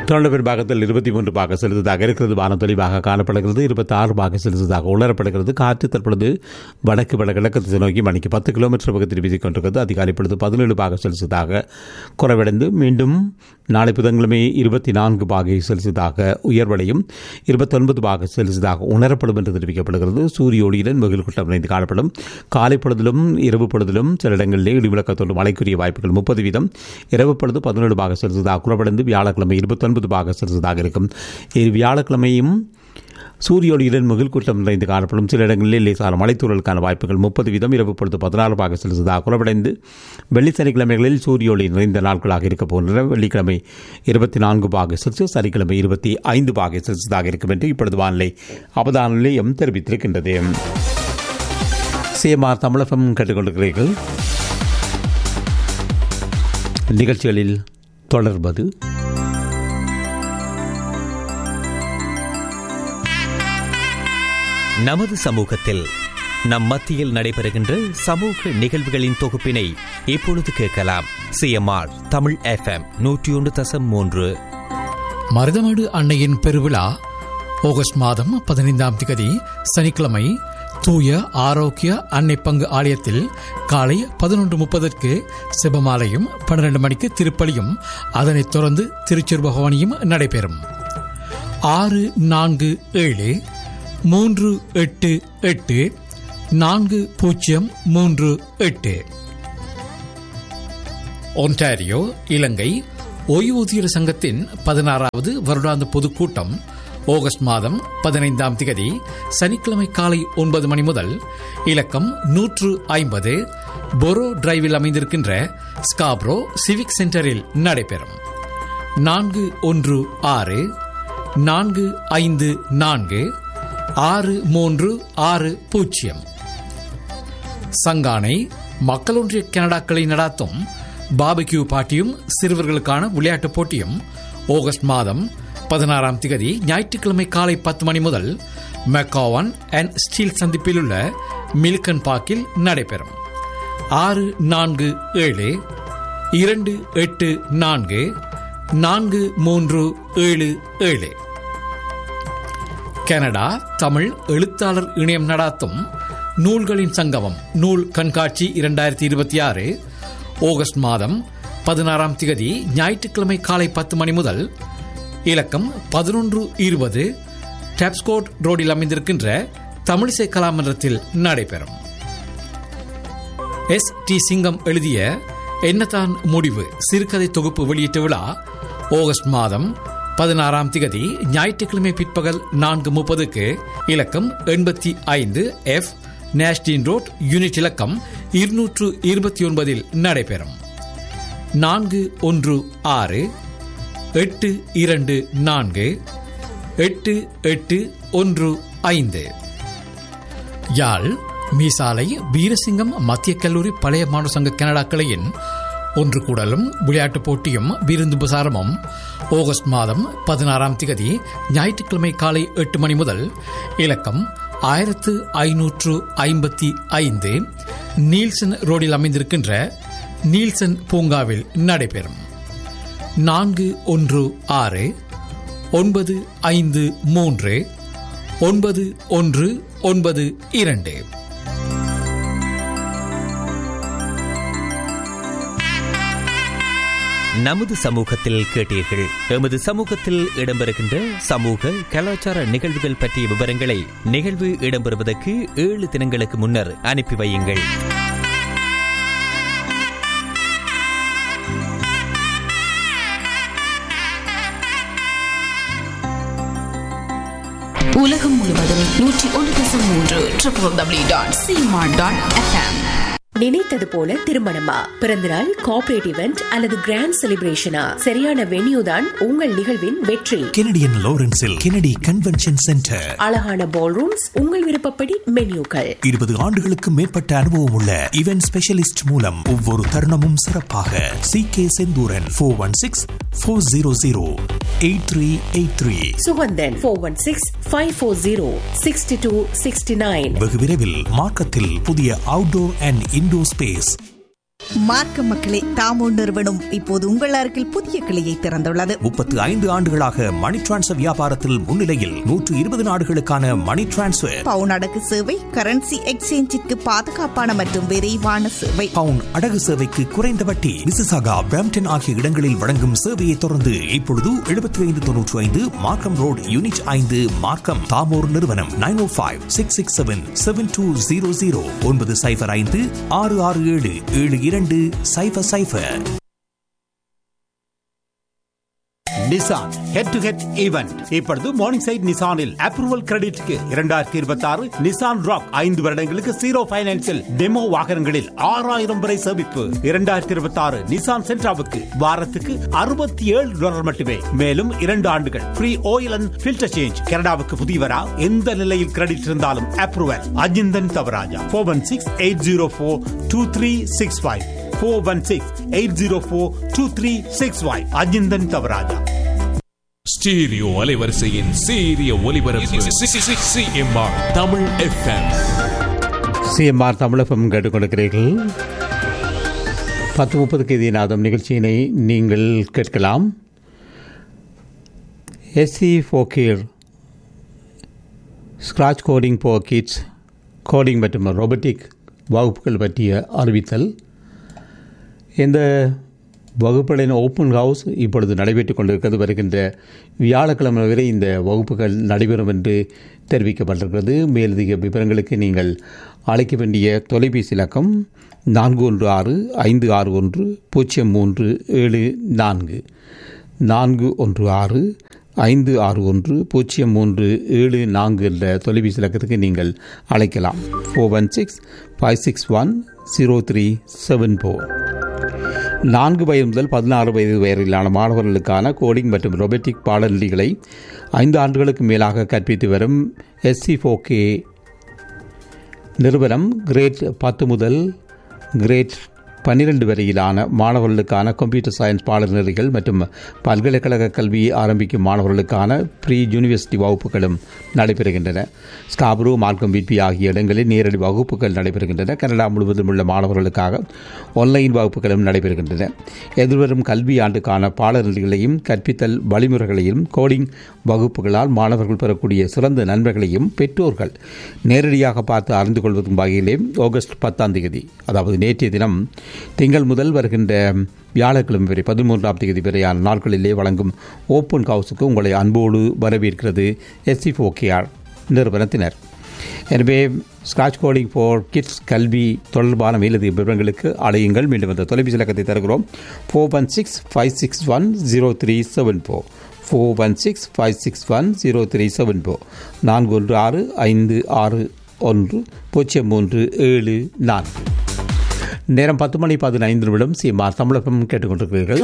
தொழில்நுட்ப பாகத்தில் இருபத்தி மூன்று பாக செலுத்ததாக இருக்கிறது வானம் தெளிவாக காணப்படுகிறது இருபத்தி ஆறு பாக செலுத்ததாக உணரப்படுகிறது காற்று தற்பொழுது வடக்கு வடகிழக்கு திசை நோக்கி மணிக்கு பத்து கிலோமீட்டர் வேகத்தில் வீசிக் கொண்டிருக்கிறது அதிகாலை பொழுது பதினேழு பாக செலுத்ததாக குறைவடைந்து மீண்டும் நாளை புதன்கிழமை இருபத்தி நான்கு பாகை செலுத்ததாக உயர்வடையும் இருபத்தொன்பது பாக செலுத்ததாக உணரப்படும் என்று தெரிவிக்கப்படுகிறது சூரிய ஒளியுடன் வெகுள் கூட்டம் நிறைந்து காணப்படும் காலை பொழுதிலும் இரவு பொழுதிலும் சில இடங்களிலே இடிவிளக்கத்தோடு மழைக்குரிய வாய்ப்புகள் முப்பது வீதம் இரவு பொழுது பதினேழு பாக செலுத்ததாக குறைவடைந்து வியாழக்கிழமை இருபத்தொன்பது பாக செலுத்ததாக இருக்கும் இரு வியாழக்கிழமையும் சூரிய ஒளியுடன் முகில் கூட்டம் நிறைந்து காணப்படும் சில இடங்களில் லேசான மலைத்தூரலுக்கான வாய்ப்புகள் முப்பது வீதம் இரவு பொழுது பதினாறு பாக செலுத்ததாக குறைவடைந்து வெள்ளி சனிக்கிழமைகளில் சூரிய ஒளி நிறைந்த நாட்களாக இருக்க போகின்றன வெள்ளிக்கிழமை இருபத்தி நான்கு பாக செல்சியஸ் சனிக்கிழமை இருபத்தி ஐந்து பாக செல்சியஸாக இருக்கும் என்று இப்பொழுது வானிலை அவதான நிலையம் தெரிவித்திருக்கின்றது சிஎம்ஆர் தமிழகம் கேட்டுக்கொண்டிருக்கிறீர்கள் நிகழ்ச்சிகளில் தொடர்பது நமது சமூகத்தில் நம் மத்தியில் நடைபெறுகின்ற சமூக நிகழ்வுகளின் தொகுப்பினை இப்பொழுது கேட்கலாம் சிஎம்ஆர் தமிழ் எஃப்எம் நூற்றி ஒன்று தசம் மூன்று மருதமடு அன்னையின் பெருவிழா ஆகஸ்ட் மாதம் பதினைந்தாம் திகதி சனிக்கிழமை தூய ஆரோக்கிய அன்னை பங்கு ஆலயத்தில் காலை பதினொன்று முப்பதற்கு சிவமாலையும் பன்னிரண்டு மணிக்கு திருப்பலியும் அதனைத் தொடர்ந்து திருச்செரு பகவானியும் நடைபெறும் ஆறு நான்கு ஏழு மூன்று எட்டு எட்டு நான்கு பூஜ்ஜியம் மூன்று எட்டு ஒன்டாரியோ இலங்கை ஓய்வூதியர் சங்கத்தின் பதினாறாவது வருடாந்த பொதுக்கூட்டம் ஆகஸ்ட் மாதம் பதினைந்தாம் திகதி சனிக்கிழமை காலை ஒன்பது மணி முதல் இலக்கம் நூற்று ஐம்பது பொரோ டிரைவில் அமைந்திருக்கின்ற ஸ்காப்ரோ சிவிக் சென்டரில் நடைபெறும் நான்கு ஒன்று ஆறு நான்கு ஐந்து நான்கு ஆறு மூன்று ஆறு பூஜ்ஜியம் சங்கானை மக்களொன்றிய கனடாக்களை நடாத்தும் பாபிக்யூ பாட்டியும் சிறுவர்களுக்கான விளையாட்டுப் போட்டியும் ஆகஸ்ட் மாதம் பதினாறாம் திகதி ஞாயிற்றுக்கிழமை காலை பத்து மணி முதல் மெக்காவான் அண்ட் ஸ்டீல் சந்திப்பில் உள்ள மில்கன் பார்க்கில் நடைபெறும் ஆறு நான்கு ஏழு இரண்டு எட்டு நான்கு நான்கு மூன்று ஏழு ஏழு கனடா தமிழ் எழுத்தாளர் இணையம் நடாத்தும் நூல்களின் சங்கமம் நூல் கண்காட்சி இரண்டாயிரத்தி இருபத்தி ஆறு ஆகஸ்ட் மாதம் பதினாறாம் திகதி ஞாயிற்றுக்கிழமை காலை பத்து மணி முதல் இலக்கம் பதினொன்று இருபது டேப்ஸ்கோட் ரோடில் அமைந்திருக்கின்ற தமிழிசை கலாமன்றத்தில் நடைபெறும் எஸ் டி சிங்கம் எழுதிய என்னதான் முடிவு சிறுகதை தொகுப்பு வெளியீட்டு விழா ஆகஸ்ட் மாதம் பதினாறாம் திகதி ஞாயிற்றுக்கிழமை பிற்பகல் நான்கு முப்பதுக்கு இலக்கம் எண்பத்தி ஐந்து எஃப் நேஷ்டின் ரோட் யூனிட் இலக்கம் இருநூற்று இருபத்தி ஒன்பதில் நடைபெறும் நான்கு ஒன்று ஆறு எட்டு இரண்டு நான்கு எட்டு எட்டு ஒன்று ஐந்து யாழ் மீசாலை வீரசிங்கம் மத்திய கல்லூரி பழைய மாணவர் சங்க கனடா கிளையின் ஒன்று கூடலும் விளையாட்டுப் போட்டியும் விருந்து பிரசாரமும் ஆகஸ்ட் மாதம் பதினாறாம் திகதி ஞாயிற்றுக்கிழமை காலை எட்டு மணி முதல் இலக்கம் ஆயிரத்து ஐநூற்று ஐம்பத்தி ஐந்து நீல்சன் ரோடில் அமைந்திருக்கின்ற நீல்சன் பூங்காவில் நடைபெறும் நான்கு ஒன்று ஆறு ஒன்பது ஐந்து மூன்று ஒன்பது ஒன்று ஒன்பது இரண்டு நமது சமூகத்தில் கேட்டீர்கள் எமது சமூகத்தில் இடம்பெறுகின்ற சமூக கலாச்சார நிகழ்வுகள் பற்றிய விவரங்களை நிகழ்வு இடம்பெறுவதற்கு ஏழு தினங்களுக்கு முன்னர் அனுப்பி வையுங்கள் உலகம் முழுவதும் நூற்றி ஒன்று தசம் மூன்று triple W dot CMR dot FM நினைத்தது போல திருமணமா பிறந்தநாள் கார்ப்பரேட் இவெண்ட் அல்லது கிராண்ட் செலிப்ரேஷனா சரியான வென்யூ தான் உங்கள் நிகழ்வின் வெற்றி கெனடியன் லாரன்ஸில் கெனடி கன்வென்ஷன் சென்டர் அழகான பால் ரூம்ஸ் உங்கள் விருப்பப்படி மென்யூக்கள் இருபது ஆண்டுகளுக்கு மேற்பட்ட அனுபவம் உள்ள இவென்ட் ஸ்பெஷலிஸ்ட் மூலம் ஒவ்வொரு தருணமும் சிறப்பாக C K Senthuran four one six four zero zero eight three eight three Suganthan four one six five four zero sixty two sixty nine வெகு விரைவில் மார்க்கத்தில் புதிய அவுட்டோர் அண்ட் இன்டோர் ஸ்பேஸ் மார்க்க மக்களே தாமோ நிறுவனம் இப்போது உங்கள் அருகில் புதிய கிளையை திறந்துள்ளது முப்பத்து ஐந்து ஆண்டுகளாக மணி டிரான்ஸ்ஃபர் வியாபாரத்தில் முன்னிலையில் நூற்று இருபது நாடுகளுக்கான மணி டிரான்ஸ்ஃபர் பவுன் அடகு சேவை கரன்சி எக்ஸ்சேஞ்சிற்கு பாதுகாப்பான மற்றும் விரைவான சேவை பவுன் அடகு சேவைக்கு குறைந்த வட்டி மிசிசாகா பிராம்டன் ஆகிய இடங்களில் வழங்கும் சேவையை தொடர்ந்து இப்பொழுது எழுபத்தி ஐந்து தொன்னூற்றி ஐந்து மார்க்கம் ரோடு யூனிட் ஐந்து மார்க்கம் தாமோர் நிறுவனம் nine O five six six seven seven two zero zero ஒன்பது சைஃபர் ஐந்து ஆறு ஆறு ஏழு ஏழு இரண்டு சைஃபர் சைஃபர் Nissan head to head event இப்பொழுது மார்னிங் சைட் நிசானில் அப்ரூவல் கிரெடிட்க்கு இரண்டாயிரத்தி இருபத்தி ஆறு நிசான் ராக் ஐந்து வருடங்களுக்கு ஜீரோ பைனான்சில் டெமோ வாகனங்களில் ஆறாயிரம் வரை சேமிப்பு இரண்டாயிரத்தி இருபத்தி ஆறு நிசான் சென்ட்ராவுக்கு வாரத்துக்கு அறுபத்தி ஏழு டாலர் மட்டுமே மேலும் இரண்டு ஆண்டுகள் free oil and filter change கனடாவுக்கு புதியவரா எந்த நிலையில் கிரெடிட் இருந்தாலும் approval Ajinthan Thavarajah four one six eight zero four two three six five four one six eight zero four two three six five Ajinthan Thavarajah stereo அலைவரிசையின் சீரிய ஒலிபரப்பு சிஎம்ஆர் தமிழ் எஃப்எம் சிஎம்ஆர் தமிழகம் கேட்டுக்கொண்டிருக்கிறீர்கள் பத்து முப்பதுக்கு எதிராதம் நிகழ்ச்சியினை நீங்கள் கேட்கலாம் எஸ்சி ஃபோக்கீர் scratch coding for kids coding மற்றும் ரொபோட்டிக் வகுப்புகள் பற்றிய அறிவித்தல் இந்த வகுப்புகளின் ஓப்பன் ஹவுஸ் இப்பொழுது நடைபெற்றுக் கொண்டிருக்கிறது வருகின்ற வியாழக்கிழமை வரை இந்த வகுப்புகள் நடைபெறும் என்று தெரிவிக்கப்பட்டிருக்கிறது மேலதிக விவரங்களுக்கு நீங்கள் அழைக்க வேண்டிய தொலைபேசி இலக்கம் நான்கு ஒன்று ஆறு ஐந்து ஆறு ஒன்று பூஜ்ஜியம் மூன்று ஏழு நான்கு நான்கு ஒன்று ஆறு ஐந்து ஆறு ஒன்று பூஜ்ஜியம் மூன்று ஏழு நான்கு என்ற தொலைபேசி இலக்கத்துக்கு நீங்கள் அழைக்கலாம் four one six five six one zero three seven four நான்கு வயது முதல் பதினாறு வயது வரையிலான மாணவர்களுக்கான கோடிங் மற்றும் ரொபோட்டிக் பாடநெறிகளை ஐந்து ஆண்டுகளுக்கு மேலாக கற்பித்து வரும் எஸ்சி ஃபோகே நிறுவனம் கிரேட் பத்து முதல் கிரேட் பன்னிரண்டு வரையிலான மாணவர்களுக்கான கம்ப்யூட்டர் சயின்ஸ் பாடநெறிகள் மற்றும் பல்கலைக்கழக கல்வியை ஆரம்பிக்கும் மாணவர்களுக்கான ப்ரீ யூனிவர்சிட்டி வகுப்புகளும் நடைபெறுகின்றன ஸ்காப்ரோ மார்க்கம் விபி ஆகிய இடங்களில் நேரடி வகுப்புகள் நடைபெறுகின்றன கனடா முழுவதும் உள்ள மாணவர்களுக்காக ஆன்லைன் வகுப்புகளும் நடைபெறுகின்றன எதிர்வரும் கல்வி ஆண்டுக்கான பாடநெறிகளையும் கற்பித்தல் வழிமுறைகளையும் கோடிங் வகுப்புகளால் மாணவர்கள் பெறக்கூடிய சிறந்த நன்மைகளையும் பெற்றோர்கள் நேரடியாக பார்த்து அறிந்து கொள்வதும் வகையிலே ஆகஸ்ட் பத்தாம் தேதி அதாவது நேற்றைய தினம் திங்கள் முதல் வருகின்ற வியாழக்கிழமை வரை பதிமூன்றாம் தேதி வரையான நாட்களிலே வழங்கும் ஓப்பன் ஹவுஸுக்கு உங்களை அன்போடு வரவேற்கிறது எஸ்சி ஓகேஆர் நிறுவனத்தினர் எனவே ஸ்கிராச் கோடிங் ஃபார் கிட்ஸ் கல்வி தொடர்பான மேலதிக விவரங்களுக்கு அழையுங்கள் மீண்டும் அந்த தொலைபேசி இலக்கத்தை தருகிறோம் four one six five six one zero three seven four four one six five six one zero three seven four நான்கு ஒன்று ஆறு ஐந்து ஆறு ஒன்று பூஜ்ஜியம் மூன்று ஏழு நான்கு நேரம் பத்து மணி பதினைந்து நிமிடம் சிஎம்ஆர் தமிழகம் கேட்டுக்கொண்டிருக்கிறீர்கள்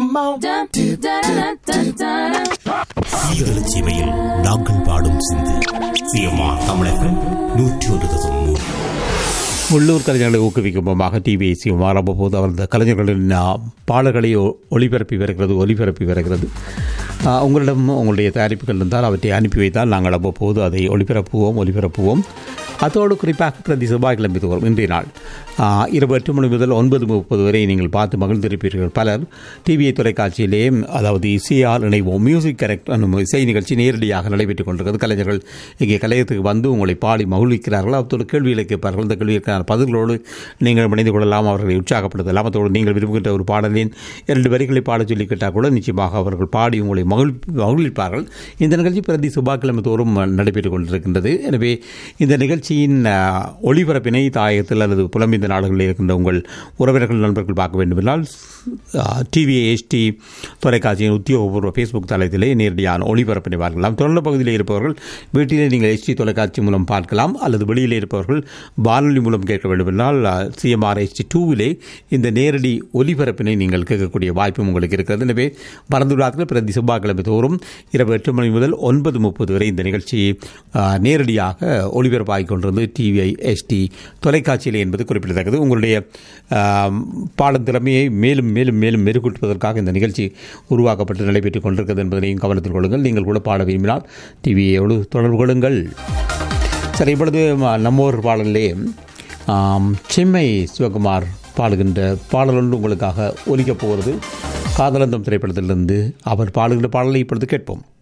சீரழ சீமையில் நாங்கள் பாடும் சிந்து சிஎம்ஆர் தமிழகம் நூற்றி ஒரு தசம் மூன்று உள்ளூர் கலைஞர்களை ஊக்குவிக்கும் விதமாக டிவிஐசி மாறப்போது அவரது கலைஞர்களின் ஆ, பாடல்களை ஒ- ஒளிபரப்பி வருகிறது ஒளிபரப்பி வருகிறது ஆ, உங்களிடம் உங்களுடைய தயாரிப்புகள் இருந்தால் அவற்றை அனுப்பி வைத்தால் நாங்கள் அவ்வப்போது அதை ஒளிபரப்புவோம் ஒளிபரப்புவோம் அதோடு குறிப்பாக பிரதி செவ்வாய்க்கிழமை தோறும் இன்றைய நாள் ஆ, இரவு எட்டு மணி முதல் ஒன்பது முப்பது வரை நீங்கள் பார்த்து மகிழ்ந்திருப்பீர்கள் பலர் டிவிஐ தொலைக்காட்சியிலே அதாவது இசையால் இணைவோம் மியூசிக் கரெக்ட் என்னும் இசை நிகழ்ச்சி நேரடியாக நடைபெற்றுக் கொண்டிருக்கிறது கலைஞர்கள் இங்கே கலையத்துக்கு வந்து உங்களை பாடி மகிழ்விக்கிறார்கள் அதோடு கேள்விகளை கேட்பார்கள் இந்த கேள்விக்கான பதில்களோடு நீங்கள் இணைந்து கொள்ளலாம் அவர்களை உற்சாகப்படுத்தலாம் அதோடு நீங்கள் விரும்புகின்ற ஒரு பாடலின் இரண்டு வரிகளை பாடச் சொல்லி கேட்டால் கூட நிச்சயமாக அவர்கள் பாடி உங்களை மகிழ் மகிழ்விப்பார்கள் இந்த நிகழ்ச்சி பிரதி செவ்வாய்க்கிழமை தோறும் நடைபெற்றுக் கொண்டிருக்கின்றது எனவே இந்த நிகழ்ச்சியின் ஆ, ஒளிபரப்பினை தாயகத்தில் அல்லது புலம்பிந்த நாடுகளில் இருக்கின்ற உங்கள் உறவினர்கள் நண்பர்கள் பார்க்க வேண்டுமென்றால் டிவி ஹெச்டி தொலைக்காட்சியின் உத்தியோகபூர்வ ஃபேஸ்புக் தளத்திலே நேரடியான ஒளிபரப்பினை பார்க்கலாம் தொழில் பகுதியில் இருப்பவர்கள் வீட்டிலே நீங்கள் ஹெச்டி தொலைக்காட்சி மூலம் பார்க்கலாம் அல்லது வெளியிலே இருப்பவர்கள் வானொலி மூலம் கேட்க வேண்டுமென்றால் சிஎம்ஆர் ஹெச்டி டூவிலே இந்த நேரடி ஒலிபரப்பினை நீங்கள் கேட்கக்கூடிய வாய்ப்பும் உங்களுக்கு இருக்கிறது எனவே மறந்துவிடாதீர்கள் பிரதி செவ்வாய்க்கிழமை தோறும் இரவு எட்டு மணி முதல் ஒன்பது முப்பது வரை இந்த நிகழ்ச்சி ஆ, நேரடியாக ஒளிபரப்பாகிக் கொண்டிருந்தது டிவிஐ எஸ்டி தொலைக்காட்சியிலே என்பது குறிப்பிடத்தக்கது உங்களுடைய ஆம், பாடும் திறமையை மேலும் மேலும் மேலும் மெருகூட்டுவதற்காக இந்த நிகழ்ச்சி உருவாக்கப்பட்டு நடைபெற்றுக் கொண்டிருக்கிறது என்பதனையும் கவனத்தில் கொள்ளுங்கள் நீங்கள் கூட பாட விரும்பினால் டிவியோடு தொடர்பு கொள்ளுங்கள் சரி இப்பொழுது ம- நம்ம ஒரு பாடலிலே ஆம், செம்மை சிவகுமார் பாடுகின்ற பாடல் ஒன்று உங்களுக்காக ஒலிக்கப் போகிறது காதலந்தம் திரைப்படத்திலிருந்து அவர் பாடுகின்ற பாடலை இப்பொழுது கேட்போம்